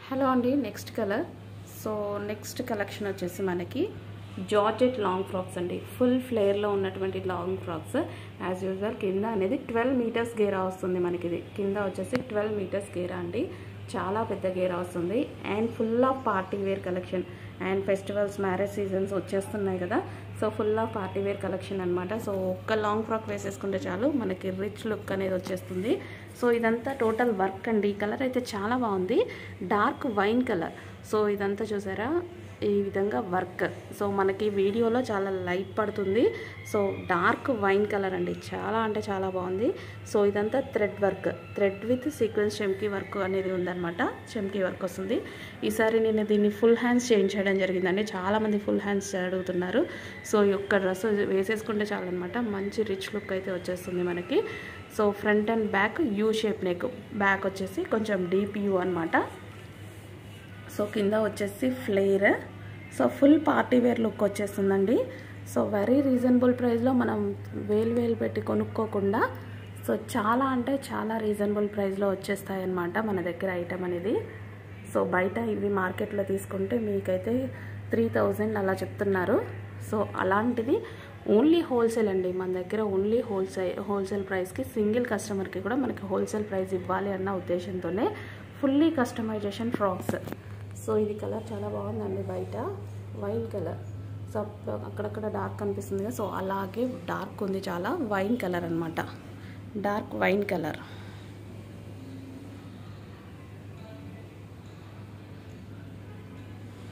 hello అండి next colour so next collection వచ్చేసి మనకి జార్జెట్ లాంగ్ ఫ్రాక్స్ అండి ఫుల్ ఫ్లేర్లో ఉన్నటువంటి లాంగ్ ఫ్రాక్స్ యాజ్ యూజువల్ కింద అనేది ట్వెల్వ్ మీటర్స్ గేరా వస్తుంది మనకి ఇది కింద వచ్చేసి ట్వెల్వ్ మీటర్స్ గేరా అండి చాలా పెద్ద గేరా వస్తుంది and full of party wear collection and festivals marriage seasons వచ్చేస్తున్నాయి కదా so full of party wear collection అనమాట సో ఒక్క లాంగ్ ఫ్రాక్ వేసేసుకుంటే చాలు మనకి రిచ్ లుక్ అనేది వచ్చేస్తుంది సో ఇదంతా టోటల్ వర్క్ అండి ఈ కలర్ అయితే చాలా బాగుంది డార్క్ వైన్ కలర్ సో ఇదంతా చూసారా ఈ విధంగా వర్క్ సో మనకి వీడియోలో చాలా లైట్ పడుతుంది సో డార్క్ వైన్ కలర్ అండి చాలా అంటే చాలా బాగుంది సో ఇదంతా thread work thread with sequence చెమ్కీ వర్క్ అనేది ఉందన్నమాట చెమ్కీ వర్క్ వస్తుంది ఈసారి నేను దీన్ని ఫుల్ హ్యాండ్స్ చేయించడం జరిగిందండి చాలామంది ఫుల్ హ్యాండ్స్ అడుగుతున్నారు సో ఈ యొక్క డ్రెస్ వేసేసుకుంటే చాలన్నమాట మంచి రిచ్ లుక్ అయితే వచ్చేస్తుంది మనకి so front and back U shape neck back వచ్చేసి కొంచెం డీప్ యూ అనమాట సో కింద వచ్చేసి flare so full party wear look వచ్చేస్తుందండి సో వెరీ రీజనబుల్ ప్రైస్లో మనం వేలు వేలు పెట్టి కొనుక్కోకుండా సో చాలా అంటే చాలా రీజనబుల్ ప్రైస్లో వచ్చేస్తాయి అన్నమాట మన దగ్గర ఐటమ్ అనేది సో బయట ఇవి మార్కెట్లో తీసుకుంటే మీకైతే త్రీ థౌజండ్ అలా చెప్తున్నారు సో అలాంటిది ఓన్లీ హోల్సేల్ అండి మన దగ్గర ఓన్లీ హోల్సేల్ హోల్సేల్ ప్రైస్కి సింగిల్ కస్టమర్కి కూడా మనకి హోల్సేల్ ప్రైస్ ఇవ్వాలి అన్న ఉద్దేశంతోనే ఫుల్లీ కస్టమైజేషన్ ఫ్రాక్స్ సో ఇది కలర్ చాలా బాగుందండి బయట వైన్ కలర్ సో అక్కడక్కడ డార్క్ కనిపిస్తుంది కదా సో అలాగే డార్క్ ఉంది చాలా వైన్ కలర్ అనమాట డార్క్ వైన్ కలర్